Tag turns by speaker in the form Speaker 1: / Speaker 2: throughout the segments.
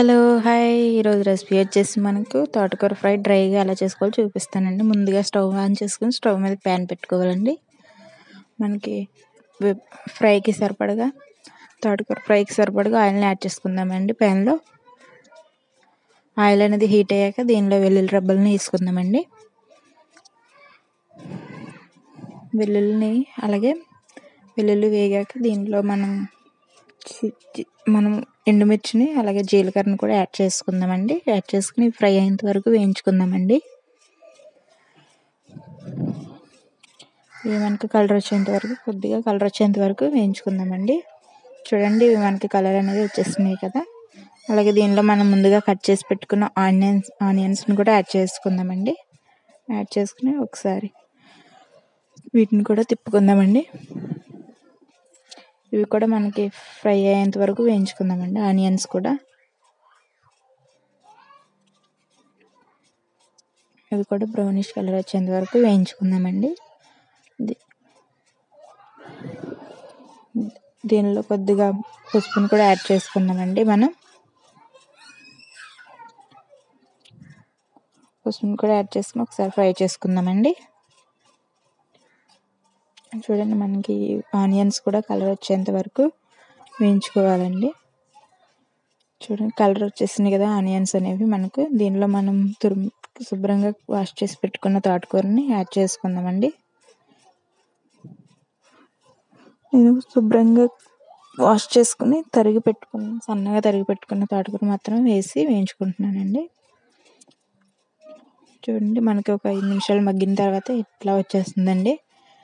Speaker 1: hello hi ఈరోజు recipe వచ్చేసి మనకు తోటకూర ఫ్రై డ్రైగా ఎలా చేసుకోవాలో చూపిస్తానండి ముందుగా స్టవ్ ఆన్ చేసుకుని స్టవ్ మీద ప్యాన్ పెట్టుకోవాలండి మనకి ఫ్రైకి సరిపడగా తోటకూర ఫ్రైకి సరిపడగా ఆయిల్ని యాడ్ చేసుకుందామండి ప్యాన్లో ఆయిల్ అనేది హీట్ అయ్యాక దీనిలో వెల్లుల్లి రబ్బల్ని వేసుకుందామండి వెల్లుల్లిని అలాగే వెల్లుల్లి వేగాక దీనిలో మనం మనం ఎండుమిర్చిని అలాగే జీలకర్రని కూడా యాడ్ చేసుకుందామండి యాడ్ చేసుకుని ఫ్రై అయ్యేంత వరకు వేయించుకుందామండి ఇవి మనకి కలర్ వచ్చేంత వరకు కొద్దిగా కలర్ వచ్చేంత వరకు వేయించుకుందామండి చూడండి ఇవి మనకి కలర్ అనేది వచ్చేస్తున్నాయి కదా అలాగే దీనిలో మనం ముందుగా కట్ చేసి పెట్టుకున్న ఆనియన్స్ ఆనియన్స్ని కూడా యాడ్ చేసుకుందామండి యాడ్ చేసుకుని ఒకసారి వీటిని కూడా తిప్పుకుందామండి ఇవి కూడా మనకి ఫ్రై అయ్యేంత వరకు వేయించుకుందామండి ఆనియన్స్ కూడా ఇవి కూడా బ్రౌనిష్ కలర్ వచ్చేంత వరకు వేయించుకుందామండి దీనిలో కొద్దిగా పసుపుని కూడా యాడ్ చేసుకుందామండి మనం పసుపుని కూడా యాడ్ చేసుకుని ఒకసారి ఫ్రై చేసుకుందామండి చూడండి మనకి ఆనియన్స్ కూడా కలర్ వచ్చేంత వరకు వేయించుకోవాలండి చూడండి కలర్ వచ్చేసింది కదా ఆనియన్స్ అనేవి మనకు దీనిలో మనం తురుము శుభ్రంగా వాష్ చేసి పెట్టుకున్న తోటకూరని యాడ్ చేసుకుందామండి నేను శుభ్రంగా వాష్ చేసుకుని తరిగి పెట్టుకున్న సన్నగా తరిగి పెట్టుకున్న తోటకూర మాత్రం వేసి వేయించుకుంటున్నానండి చూడండి మనకి ఒక ఐదు నిమిషాలు మగ్గిన తర్వాత ఇట్లా వచ్చేస్తుందండి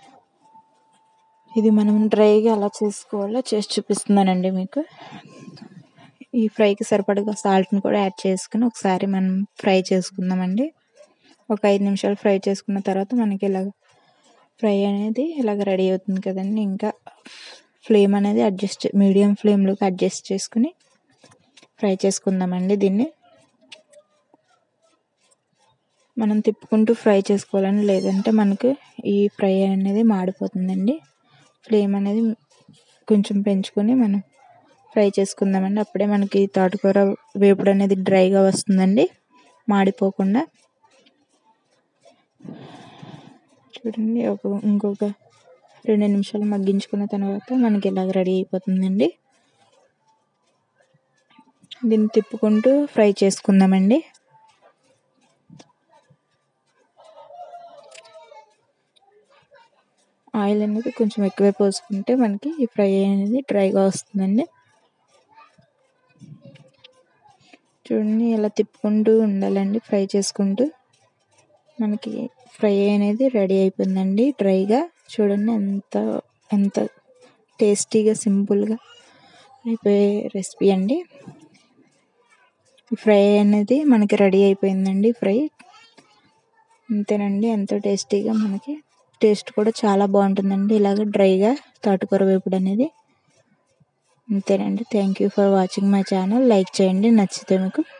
Speaker 1: ఇది మనం డ్రైగా ఎలా చేసుకోవాలో చేసి చూపిస్తున్నానండి మీకు ఈ ఫ్రైకి సరిపడగా సాల్ట్ని కూడా యాడ్ చేసుకుని ఒకసారి మనం ఫ్రై చేసుకుందామండి ఒక ఐదు నిమిషాలు ఫ్రై చేసుకున్న తర్వాత మనకి ఇలాగ ఫ్రై అనేది ఇలాగ రెడీ అవుతుంది కదండి ఇంకా ఫ్లేమ్ అనేది అడ్జస్ట్ మీడియం ఫ్లేమ్లోకి అడ్జస్ట్ చేసుకుని ఫ్రై చేసుకుందామండి దీన్ని మనం తిప్పుకుంటూ ఫ్రై చేసుకోవాలని లేదంటే మనకు ఈ ఫ్రై అనేది మాడిపోతుందండి ఫ్లేమ్ అనేది కొంచెం పెంచుకొని మనం ఫ్రై చేసుకుందామండి అప్పుడే మనకి తోటకూర వేపుడు అనేది డ్రైగా వస్తుందండి మాడిపోకుండా చూడండి ఒక ఇంకొక రెండు నిమిషాలు మగ్గించుకున్న తర్వాత మనకి ఇలాగ రెడీ అయిపోతుందండి దీన్ని తిప్పుకుంటూ ఫ్రై చేసుకుందామండి ఆయిల్ అనేది కొంచెం ఎక్కువే పోసుకుంటే మనకి ఈ ఫ్రై అనేది డ్రైగా వస్తుందండి చూడండి ఇలా తిప్పుకుంటూ ఉండాలండి ఫ్రై చేసుకుంటూ మనకి ఫ్రై అనేది రెడీ అయిపోయిందండి డ్రైగా చూడండి ఎంత ఎంత టేస్టీగా సింపుల్గా అయిపోయే రెసిపీ అండి ఫ్రై అనేది మనకి రెడీ అయిపోయిందండి ఫ్రై అంతేనండి ఎంతో టేస్టీగా మనకి టేస్ట్ కూడా చాలా బాగుంటుందండి ఇలాగ డ్రైగా తోటకూర వేపుడు అనేది అంతేనండి thank you for watching my channel like చేయండి నచ్చితే మీకు